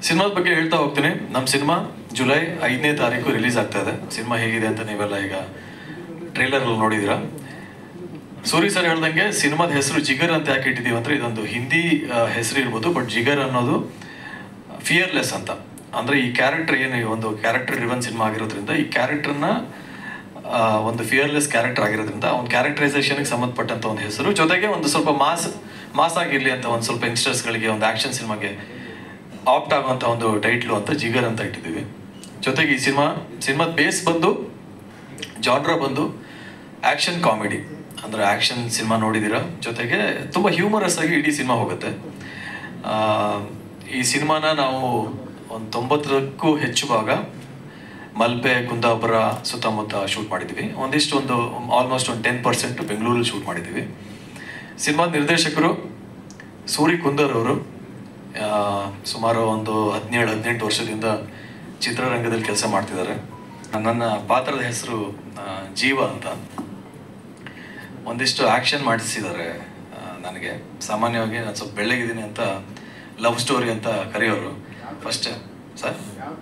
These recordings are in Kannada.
ಸಿನಿಮಾದ ಬಗ್ಗೆ ಹೇಳ್ತಾ ಹೋಗ್ತೀನಿ ನಮ್ಮ ಸಿನಿಮಾ ಜುಲೈ ಐದನೇ ತಾರೀಕು ರಿಲೀಸ್ ಆಗ್ತಾ ಇದೆ ಸಿನಿಮಾ ಹೇಗಿದೆ ಅಂತ ನೀವೆಲ್ಲ ಈಗ ಟ್ರೈಲರ್ ನೋಡಿದಿರಾ ಸೂರಿ ಸರ್ ಹೇಳ್ದಂಗೆ ಸಿನಿಮಾದ ಹೆಸರು ಜಿಗರ್ ಅಂತ ಯಾಕೆ ಇಟ್ಟಿದೀವಿ ಅಂದ್ರೆ ಇದೊಂದು ಹಿಂದಿ ಹೆಸರು ಇರ್ಬೋದು ಬಟ್ ಜಿಗರ್ ಅನ್ನೋದು ಫಿಯರ್ಲೆಸ್ ಅಂತ ಅಂದ್ರೆ ಈ ಕ್ಯಾರೆಕ್ಟರ್ ಏನು ಈ ಒಂದು ಕ್ಯಾರೆಕ್ಟರ್ ರಿವನ್ ಸಿನಿಮಾ ಆಗಿರೋದ್ರಿಂದ ಈ ಕ್ಯಾರೆಕ್ಟರ್ನ ಒಂದು ಫಿಯರ್ಲೆಸ್ ಕ್ಯಾರೆಕ್ಟರ್ ಆಗಿರೋದ್ರಿಂದ ಒಂದು ಕ್ಯಾರೆಕ್ಟರೈಸೇಷನ್ಗೆ ಸಂಬಂಧಪಟ್ಟಂತ ಒಂದು ಹೆಸರು ಜೊತೆಗೆ ಒಂದು ಸ್ವಲ್ಪ ಮಾಸ್ ಮಾಸ್ ಆಗಿರ್ಲಿ ಅಂತ ಒಂದು ಸ್ವಲ್ಪ ಯಂಗ್ಸ್ಟರ್ಸ್ಗಳಿಗೆ ಒಂದು ಆಕ್ಷನ್ ಸಿನಿಮಾಗೆ ಆಪ್ಟ್ ಆಗುವಂತ ಒಂದು ಟೈಟ್ಲು ಅಂತ ಜಿಗರ್ ಅಂತ ಇಟ್ಟಿದ್ದೀವಿ ಜೊತೆಗೆ ಈ ಸಿನಿಮಾ ಸಿನಿಮಾದ ಬೇಸ್ ಬಂದು ಜಾನ್ರ ಬಂದು ಆಕ್ಷನ್ ಕಾಮಿಡಿ ಅಂದ್ರೆ ಆಕ್ಷನ್ ಸಿನಿಮಾ ನೋಡಿದ್ದೀರಾ ಜೊತೆಗೆ ತುಂಬ ಹ್ಯೂಮರಸ್ ಆಗಿ ಇಡೀ ಸಿನಿಮಾ ಹೋಗುತ್ತೆ ಆ, ಈ ಸಿನಿಮಾನ ನಾವು ಒಂದು ತೊಂಬತ್ತಕ್ಕೂ ಹೆಚ್ಚು ಭಾಗ ಮಲ್ಪೆ ಕುಂದಾಪುರ ಸುತ್ತಮುತ್ತ ಶೂಟ್ ಮಾಡಿದ್ದೀವಿ ಒಂದಿಷ್ಟು ಒಂದು ಆಲ್ಮೋಸ್ಟ್ ಒಂದು ಟೆನ್ ಪರ್ಸೆಂಟ್ ಬೆಂಗಳೂರಲ್ಲಿ ಶೂಟ್ ಮಾಡಿದ್ದೀವಿ ಸಿನಿಮಾದ ನಿರ್ದೇಶಕರು ಸೂರಿ ಕುಂದರ್ ಅವರು ಆ, ಸುಮಾರು ಒಂದು ಹದಿನೇಳು ಹದಿನೆಂಟು ವರ್ಷದಿಂದ ಚಿತ್ರರಂಗದಲ್ಲಿ ಕೆಲಸ ಮಾಡ್ತಿದ್ದಾರೆ ನನ್ನ ಪಾತ್ರದ ಹೆಸರು ಆ, ಜೀವ ಅಂತ ಒಂದಿಷ್ಟು ಆಕ್ಷನ್ ಮಾಡಿಸಿದ್ದಾರೆ ಆ, ನನಗೆ ಸಾಮಾನ್ಯವಾಗಿ ನಾನು ಸ್ವಲ್ಪ ಬೆಳ್ಳಗಿದ್ದೀನಿ ಅಂತ ಲವ್ ಸ್ಟೋರಿ ಅಂತ ಕರೆಯೋರು ಫಸ್ಟ್ ಸರ್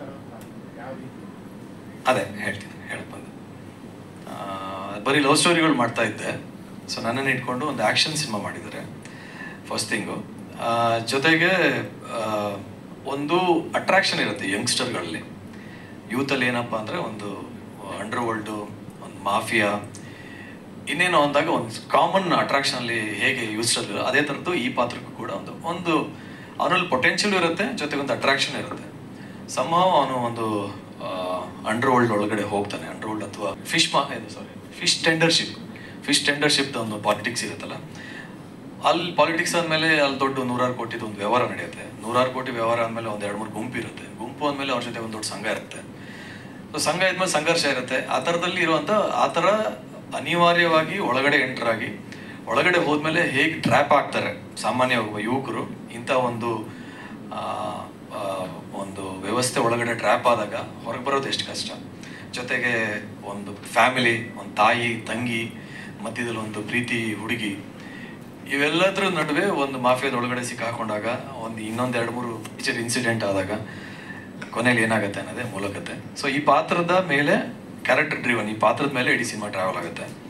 ಅದೇ ಹೇಳ್ತೀನಿ ಹೇಳಕ್ ಬಂದೆ ಆ, ಬರೀ ಲವ್ ಸ್ಟೋರಿಗಳು ಮಾಡ್ತಾ ಇದ್ದೆ ಸೊ ನನ್ನನ್ನು ಇಟ್ಕೊಂಡು ಒಂದು ಆ್ಯಕ್ಷನ್ ಸಿನಿಮಾ ಮಾಡಿದ್ದಾರೆ ಫಸ್ಟ್ ಥಿಂಗು ಜೊತೆಗೆ ಆ, ಒಂದು ಅಟ್ರಾಕ್ಷನ್ ಇರುತ್ತೆ ಯಂಗ್ಸ್ಟರ್ಗಳಲ್ಲಿ ಯೂತಲ್ಲಿ ಏನಪ್ಪ ಅಂದರೆ ಒಂದು ಅಂಡರ್ ವರ್ಲ್ಡು ಒಂದು ಮಾಫಿಯಾ ಇನ್ನೇನು ಅಂದಾಗ ಒಂದು ಕಾಮನ್ ಅಟ್ರಾಕ್ಷನಲ್ಲಿ ಹೇಗೆ ಯೂಸ್ಟರ್ ಅದೇ ಥರದ್ದು ಈ ಪಾತ್ರಕ್ಕೂ ಕೂಡ ಒಂದು ಒಂದು ಅವನಲ್ಲಿ ಪೊಟೆನ್ಷಿಯಲ್ ಇರುತ್ತೆ ಜೊತೆಗೆ ಒಂದು ಅಟ್ರಾಕ್ಷನ್ ಇರುತ್ತೆ ಸಂಭವ ಅವನು ಒಂದು ಅಂಡರ್ ವರ್ಲ್ಡ್ ಒಳಗಡೆ ಹೋಗ್ತಾನೆ ಅಂಡರ್ ವರ್ಲ್ಡ್ ಅಥವಾ ಫಿಶ್ ಮಾ ಇದು ಸಾರಿ ಫಿಶ್ ಟೆಂಡರ್ಶಿಪ್ ಫಿಶ್ ಟೆಂಡರ್ಶಿಪ್ ಒಂದು ಪಾಲಿಟಿಕ್ಸ್ ಇರುತ್ತಲ್ಲ ಅಲ್ಲಿ ಪಾಲಿಟಿಕ್ಸ್ ಆದಮೇಲೆ ಅಲ್ಲಿ ದೊಡ್ಡ ನೂರಾರು ಕೋಟಿದು ಒಂದು ವ್ಯವಹಾರ ನಡೆಯುತ್ತೆ ನೂರಾರು ಕೋಟಿ ವ್ಯವಹಾರ ಆದಮೇಲೆ ಒಂದು ಎರಡು ಮೂರು ಗುಂಪು ಇರುತ್ತೆ ಗುಂಪು ಆದಮೇಲೆ ಅವ್ರ ಜೊತೆ ಒಂದು ದೊಡ್ಡ ಸಂಘ ಇರುತ್ತೆ ಸೊ ಸಂಘ ಇದ್ಮೇಲೆ ಸಂಘರ್ಷ ಇರುತ್ತೆ ಆ ಥರದಲ್ಲಿ ಇರುವಂಥ ಆ ಥರ ಅನಿವಾರ್ಯವಾಗಿ ಒಳಗಡೆ ಎಂಟರ್ ಆಗಿ ಒಳಗಡೆ ಹೋದ್ಮೇಲೆ ಹೇಗೆ ಟ್ರ್ಯಾಪ್ ಆಗ್ತಾರೆ ಸಾಮಾನ್ಯ ಒಬ್ಬ ಯುವಕರು ಇಂಥ ಒಂದು ಆ, ಆ, ಒಂದು ವ್ಯವಸ್ಥೆ ಒಳಗಡೆ ಟ್ರ್ಯಾಪ್ ಆದಾಗ ಹೊರಗೆ ಬರೋದು ಎಷ್ಟು ಕಷ್ಟ ಜೊತೆಗೆ ಒಂದು ಫ್ಯಾಮಿಲಿ ಒಂದು ತಾಯಿ ತಂಗಿ ಮಧ್ಯದಲ್ಲಿ ಒಂದು ಪ್ರೀತಿ ಹುಡುಗಿ ಇವೆಲ್ಲದ್ರ ನಡುವೆ ಒಂದು ಮಾಫಿಯಾದ ಒಳಗಡೆ ಸಿಕ್ಕಾಕೊಂಡಾಗ ಒಂದು ಇನ್ನೊಂದು ಎರಡು ಮೂರು ಟೀಚರ್ ಇನ್ಸಿಡೆಂಟ್ ಆದಾಗ ಕೊನೆಯಲ್ಲಿ ಏನಾಗುತ್ತೆ ಅನ್ನೋದೇ ಮೂಲಕತೆ ಸೊ ಈ ಪಾತ್ರದ ಮೇಲೆ ಕ್ಯಾರೆಕ್ಟರ್ ಡ್ರಿವನ್ ಈ ಪಾತ್ರದ ಮೇಲೆ ಇಡೀ ಸಿನಿಮಾ ಟ್ರಾವೆಲ್ ಆಗುತ್ತೆ